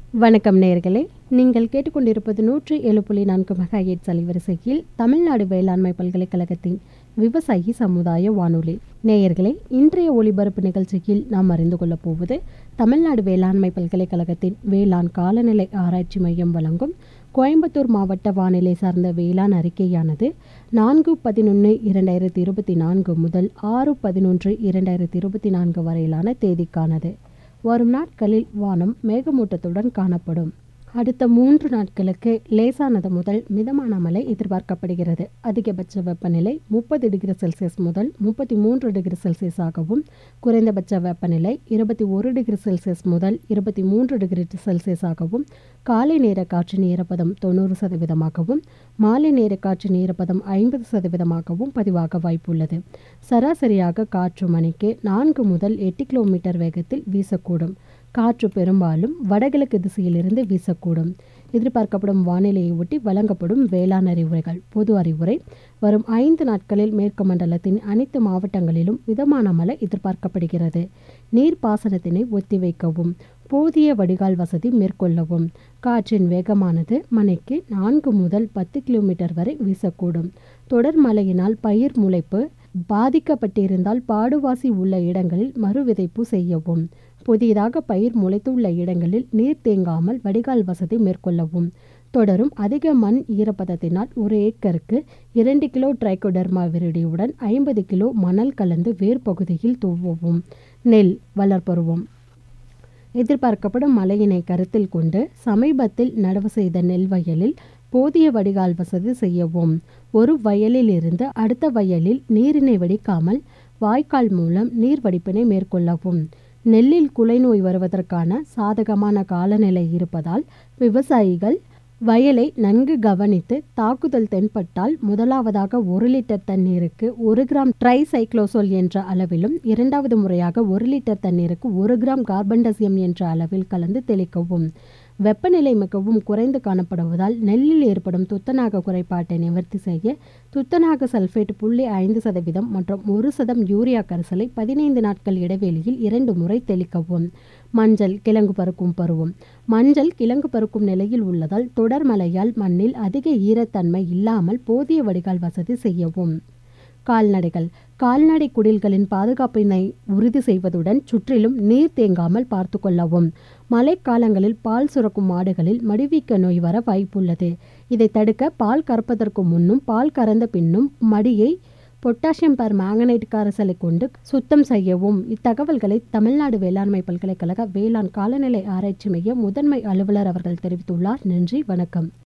வணக்கம் நேயர்களே நீங்கள் கேட்டுக்கொண்டிருப்பது நூற்றி ஏழு புள்ளி நான்கு மெகா எயிட்ஸ் அலைவரிசையில் தமிழ்நாடு வேளாண்மை பல்கலைக்கழகத்தின் விவசாயி சமுதாய வானொலி நேயர்களே இன்றைய ஒளிபரப்பு நிகழ்ச்சியில் நாம் அறிந்து கொள்ளப் போவது தமிழ்நாடு வேளாண்மை பல்கலைக்கழகத்தின் வேளாண் காலநிலை ஆராய்ச்சி மையம் வழங்கும் கோயம்புத்தூர் மாவட்ட வானிலை சார்ந்த வேளாண் அறிக்கையானது நான்கு பதினொன்று இரண்டாயிரத்தி இருபத்தி நான்கு முதல் ஆறு பதினொன்று இரண்டாயிரத்தி இருபத்தி நான்கு வரையிலான தேதிக்கானது வரும் நாட்களில் வானம் மேகமூட்டத்துடன் காணப்படும் அடுத்த மூன்று நாட்களுக்கு லேசானது முதல் மிதமான மழை எதிர்பார்க்கப்படுகிறது அதிகபட்ச வெப்பநிலை முப்பது டிகிரி செல்சியஸ் முதல் முப்பத்தி மூன்று டிகிரி செல்சியஸாகவும் குறைந்தபட்ச வெப்பநிலை இருபத்தி ஒரு டிகிரி செல்சியஸ் முதல் இருபத்தி மூன்று டிகிரி செல்சியஸாகவும் காலை நேர காற்றின் ஈரப்பதம் தொண்ணூறு சதவீதமாகவும் மாலை நேர காற்றின் ஈரப்பதம் ஐம்பது சதவீதமாகவும் பதிவாக வாய்ப்புள்ளது சராசரியாக காற்று மணிக்கு நான்கு முதல் எட்டு கிலோமீட்டர் வேகத்தில் வீசக்கூடும் காற்று பெரும்பாலும் வடகிழக்கு திசையிலிருந்து வீசக்கூடும் எதிர்பார்க்கப்படும் வானிலையை ஒட்டி வழங்கப்படும் வேளாண் அறிவுரைகள் பொது அறிவுரை வரும் ஐந்து நாட்களில் மேற்கு மண்டலத்தின் அனைத்து மாவட்டங்களிலும் மிதமான மழை எதிர்பார்க்கப்படுகிறது நீர்ப்பாசனத்தினை ஒத்திவைக்கவும் போதிய வடிகால் வசதி மேற்கொள்ளவும் காற்றின் வேகமானது மணிக்கு நான்கு முதல் பத்து கிலோமீட்டர் வரை வீசக்கூடும் தொடர் மழையினால் பயிர் முளைப்பு பாதிக்கப்பட்டிருந்தால் பாடுவாசி உள்ள இடங்களில் மறு விதைப்பு செய்யவும் புதிதாக பயிர் முளைத்துள்ள இடங்களில் நீர் தேங்காமல் வடிகால் வசதி மேற்கொள்ளவும் தொடரும் அதிக மண் ஈரப்பதத்தினால் ஒரு ஏக்கருக்கு இரண்டு கிலோ ட்ரைகோடர்மா விரிடியுடன் ஐம்பது கிலோ மணல் கலந்து வேர் பகுதியில் தூவவும் நெல் வளர்ப்பருவம் எதிர்பார்க்கப்படும் மழையினை கருத்தில் கொண்டு சமீபத்தில் நடவு செய்த நெல் வயலில் போதிய வடிகால் வசதி செய்யவும் ஒரு வயலில் இருந்து அடுத்த வயலில் நீரினை வடிக்காமல் வாய்க்கால் மூலம் நீர் வடிப்பினை மேற்கொள்ளவும் நெல்லில் குலை நோய் வருவதற்கான சாதகமான காலநிலை இருப்பதால் விவசாயிகள் வயலை நன்கு கவனித்து தாக்குதல் தென்பட்டால் முதலாவதாக ஒரு லிட்டர் தண்ணீருக்கு ஒரு கிராம் ட்ரைசைக்ளோசோல் என்ற அளவிலும் இரண்டாவது முறையாக ஒரு லிட்டர் தண்ணீருக்கு ஒரு கிராம் கார்பன்டசியம் என்ற அளவில் கலந்து தெளிக்கவும் வெப்பநிலை மிகவும் குறைந்து காணப்படுவதால் நெல்லில் ஏற்படும் துத்தநாக குறைபாட்டை நிவர்த்தி செய்ய துத்தநாக சல்ஃபேட் புள்ளி ஐந்து சதவீதம் மற்றும் ஒரு சதம் யூரியா கரைசலை பதினைந்து நாட்கள் இடைவெளியில் இரண்டு முறை தெளிக்கவும் மஞ்சள் கிழங்கு பருக்கும் பருவம் மஞ்சள் கிழங்கு பருக்கும் நிலையில் உள்ளதால் தொடர் மழையால் மண்ணில் அதிக ஈரத்தன்மை இல்லாமல் போதிய வடிகால் வசதி செய்யவும் கால்நடைகள் கால்நடை குடில்களின் பாதுகாப்பினை உறுதி செய்வதுடன் சுற்றிலும் நீர் தேங்காமல் பார்த்து கொள்ளவும் மழைக்காலங்களில் பால் சுரக்கும் மாடுகளில் மடிவீக்க நோய் வர வாய்ப்புள்ளது இதை தடுக்க பால் கறப்பதற்கு முன்னும் பால் கறந்த பின்னும் மடியை பொட்டாசியம் பர் மேங்கனைட் கரைசலை கொண்டு சுத்தம் செய்யவும் இத்தகவல்களை தமிழ்நாடு வேளாண்மை பல்கலைக்கழக வேளாண் காலநிலை ஆராய்ச்சி மைய முதன்மை அலுவலர் அவர்கள் தெரிவித்துள்ளார் நன்றி வணக்கம்